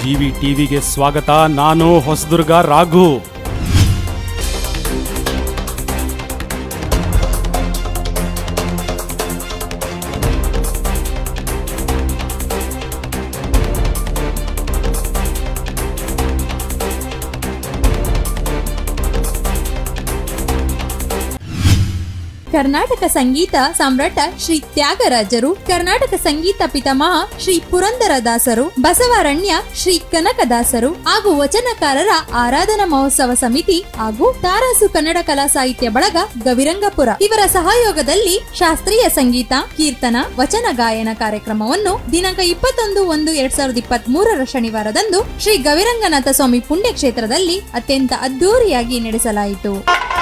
GV ಟಿವಿಗೆ ಸ್ವಾಗತ ನಾನು ಹೊಸದುರ್ಗ ರಾಘು ಕರ್ನಾಟಕ ಸಂಗೀತ ಸಾಮ್ರಾಟ ಶ್ರೀ ತ್ಯಾಗರಾಜರು ಕರ್ನಾಟಕ ಸಂಗೀತ ಪಿತಾಮಹ ಶ್ರೀ ಪುರಂದರದಾಸರು ಬಸವರಣ್ಯ ಶ್ರೀ ಕನಕದಾಸರು ಹಾಗೂ ವಚನಕಾರರ ಆರಾಧನಾ ಮಹೋತ್ಸವ ಸಮಿತಿ ಹಾಗೂ ತಾರಾಸು ಕನ್ನಡ ಕಲಾ ಸಾಹಿತ್ಯ ಬಳಗ ಗವಿರಂಗಪುರ ಇವರ ಸಹಯೋಗದಲ್ಲಿ ಶಾಸ್ತ್ರೀಯ ಸಂಗೀತ ಕೀರ್ತನ ವಚನ ಗಾಯನ ಕಾರ್ಯಕ್ರಮವನ್ನು ದಿನಾಂಕ ಇಪ್ಪತ್ತೊಂದು ಒಂದು ಎರಡ್ ಸಾವಿರದ ಇಪ್ಪತ್ತ್ ಮೂರರ ಶನಿವಾರದಂದು ಶ್ರೀ ಗವಿರಂಗನಾಥ ಸ್ವಾಮಿ ಪುಣ್ಯಕ್ಷೇತ್ರದಲ್ಲಿ ಅತ್ಯಂತ ಅದ್ದೂರಿಯಾಗಿ ನಡೆಸಲಾಯಿತು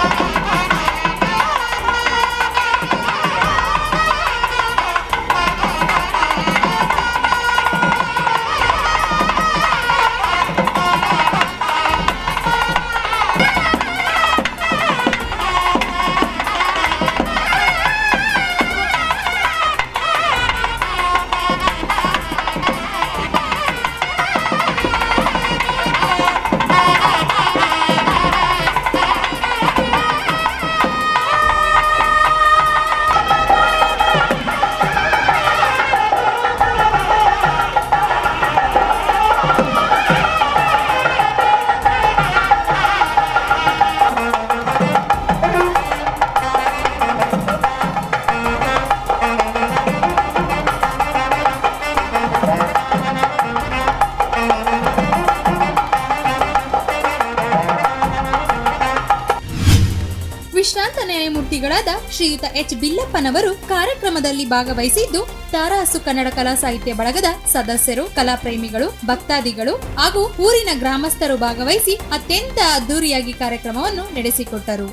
ವಿಶ್ರಾಂತ ನ್ಯಾಯಮೂರ್ತಿಗಳಾದ ಶ್ರೀಯುತ ಎಚ್ ಬಿಲ್ಲಪ್ಪನವರು ಕಾರ್ಯಕ್ರಮದಲ್ಲಿ ಭಾಗವಹಿಸಿದ್ದು ತಾರಾಸು ಕನ್ನಡ ಕಲಾ ಸಾಹಿತ್ಯ ಬಳಗದ ಸದಸ್ಯರು ಕಲಾಪ್ರೇಮಿಗಳು ಭಕ್ತಾದಿಗಳು ಹಾಗೂ ಊರಿನ ಗ್ರಾಮಸ್ಥರು ಭಾಗವಹಿಸಿ ಅತ್ಯಂತ ಅದ್ದೂರಿಯಾಗಿ ಕಾರ್ಯಕ್ರಮವನ್ನು ನಡೆಸಿಕೊಟ್ಟರು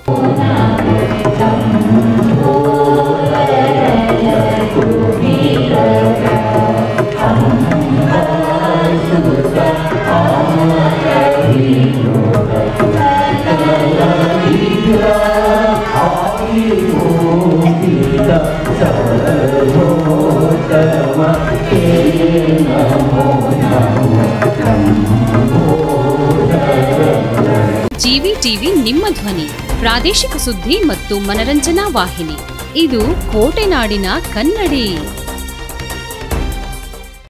ಜಿವಿ ಟಿವಿ ನಿಮ್ಮ ಧ್ವನಿ ಪ್ರಾದೇಶಿಕ ಸುದ್ದಿ ಮತ್ತು ಮನರಂಜನಾ ವಾಹಿನಿ ಇದು ಕೋಟೆನಾಡಿನ ಕನ್ನಡಿ